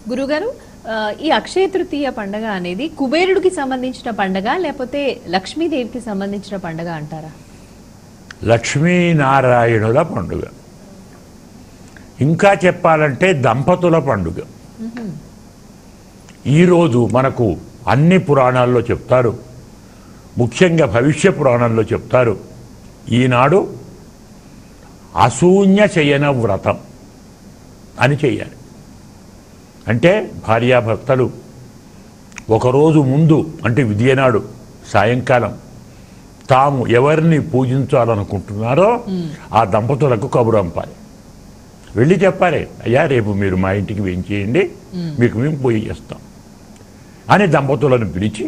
గురుగారు ఆ, ఈ అక్షయ తృతీయ పండగ అనేది కుబేరుడికి సంబంధించిన పండగ లేకపోతే లక్ష్మీదేవికి సంబంధించిన పండగ అంటారా లక్ష్మీనారాయణుల పండుగ ఇంకా చెప్పాలంటే దంపతుల పండుగ ఈరోజు మనకు అన్ని పురాణాల్లో చెప్తారు ముఖ్యంగా భవిష్య పురాణంలో చెప్తారు ఈనాడు అశూన్య శయన వ్రతం అని చెయ్యాలి అంటే భార్యాభర్తలు ఒకరోజు ముందు అంటే విద్యనాడు సాయంకాలం తాము ఎవరిని పూజించాలనుకుంటున్నారో ఆ దంపతులకు కబురు పంపాలి వెళ్ళి చెప్పాలి అయ్యా రేపు మీరు మా ఇంటికి వేయించేయండి మీకు మేము పూజ చేస్తాం అని దంపతులను పిలిచి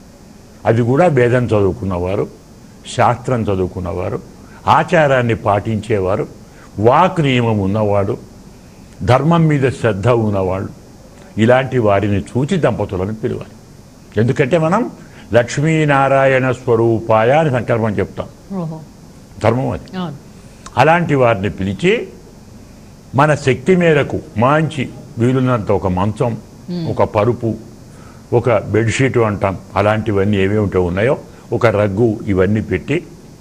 అది కూడా వేదం చదువుకున్నవారు శాస్త్రం చదువుకున్నవారు ఆచారాన్ని పాటించేవారు వాక్ నియమం ఉన్నవాడు ధర్మం మీద శ్రద్ధ ఉన్నవాళ్ళు ఇలాంటి వారిని చూచి దంపతులను పిలవాలి ఎందుకంటే మనం లక్ష్మీనారాయణ స్వరూపాయ అని సంకల్పం చెప్తాం ఓహో ధర్మం అది అవును అలాంటి వారిని పిలిచి మన శక్తి మేరకు మంచి వీలున్నంత ఒక మంచం ఒక పరుపు ఒక బెడ్షీట్ అంటాం అలాంటివన్నీ ఏమేమిటో ఉన్నాయో ఒక రగ్గు ఇవన్నీ పెట్టి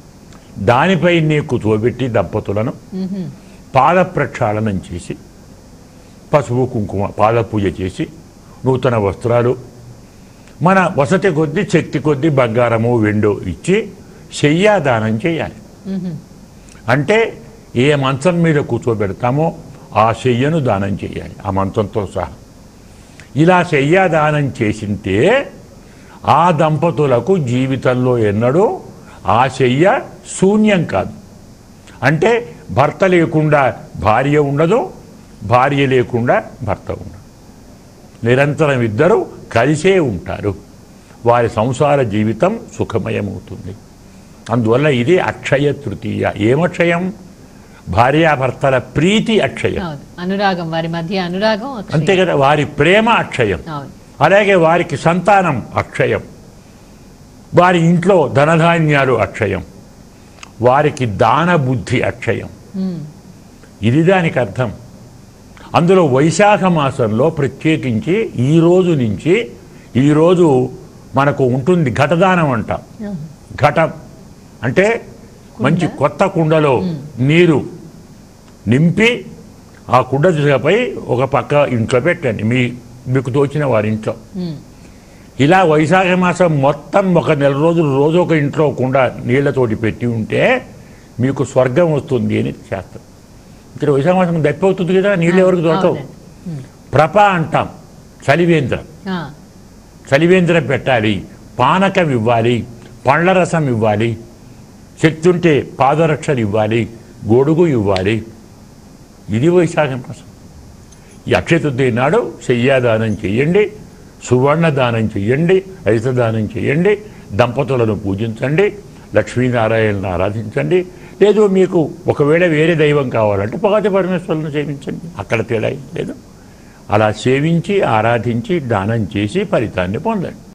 దానిపై నీకు కూర్చోబెట్టి దంపతులను పాద ప్రక్షాళనం చేసి పసుపు కుంకుమ పాద పూజ చేసి నూతన వస్త్రాలు మన వసతి కొద్దీ శక్తి కొద్దీ బంగారము వెండో ఇచ్చి శయ్యాదానం చేయాలి అంటే ఏ మంచం మీద కూర్చోబెడతామో ఆ శయ్యను దానం చేయాలి ఆ మంచంతో సహా ఇలా శయ్యాదానం చేసింటే ఆ దంపతులకు జీవితంలో ఎన్నడూ ఆ శయ్య శూన్యం కాదు అంటే భర్త లేకుండా భార్య ఉండదు భార్య లేకుండా భర్త ఉండదు నిరంతరం ఇద్దరు కలిసే ఉంటారు వారి సంసార జీవితం సుఖమయమవుతుంది అందువల్ల ఇది అక్షయ తృతీయ ఏమక్షయం భార్యాభర్తల ప్రీతి అక్షయం అవును అనురాగం వారి మధ్య అనురాగం అక్షయం. అంతే కదా వారి ప్రేమ అక్షయం అవును అలాగే వారికి సంతానం అక్షయం వారి ఇంట్లో ధనధాన్యాలు అక్షయం వారికి దాన బుద్ధి అక్షయం ఉమ్. ఇది దానికి అర్థం అందులో వైశాఖ మాసంలో ప్రత్యేకించి ఈ రోజు నుంచి ఈరోజు మనకు ఉంటుంది ఘటదానం అంటాం ఘటం అంటే మంచి కొత్త కుండలో నీరు నింపి ఆ కుండ దిశపై ఒక పక్క ఇంట్లో పెట్టండి మీ మీకు తోచిన వారి ఇంట్లో ఉమ్. ఇలా వైశాఖ మాసం మొత్తం ఒక నెల రోజులు రోజు ఒక ఇంట్లో కుండ నీళ్లతోటి పెట్టి ఉంటే మీకు స్వర్గం వస్తుంది అని శాస్త్రం ఇక్కడ వైశాఖ మాసం దప్పి అవుతుంది కదా నీళ్ళు ఎవరికి దొరకవు అవునండి. ఉమ్. ప్రప అంటాం చలివేంద్రం ఆ. చలివేంద్రం పెట్టాలి పానకం ఇవ్వాలి పండ్ల రసం ఇవ్వాలి శక్తి ఉంటే పాదరక్షలు ఇవ్వాలి గొడుగు ఇవ్వాలి ఇది వైశాఖ మాసం ఈ అక్షయతృతీయ నాడు శయ్యాదానం చెయ్యండి సువర్ణ దానం చెయ్యండి దానం చెయ్యండి దంపతులను పూజించండి లక్ష్మీనారాయణను ఆరాధించండి లేదు మీకు ఒకవేళ వేరే దైవం కావాలంటే పగతి పరమేశ్వరులను సేవించండి అక్కడ తేడా ఏం లేదు అలా సేవించి ఆరాధించి దానం చేసి ఫలితాన్ని పొందండి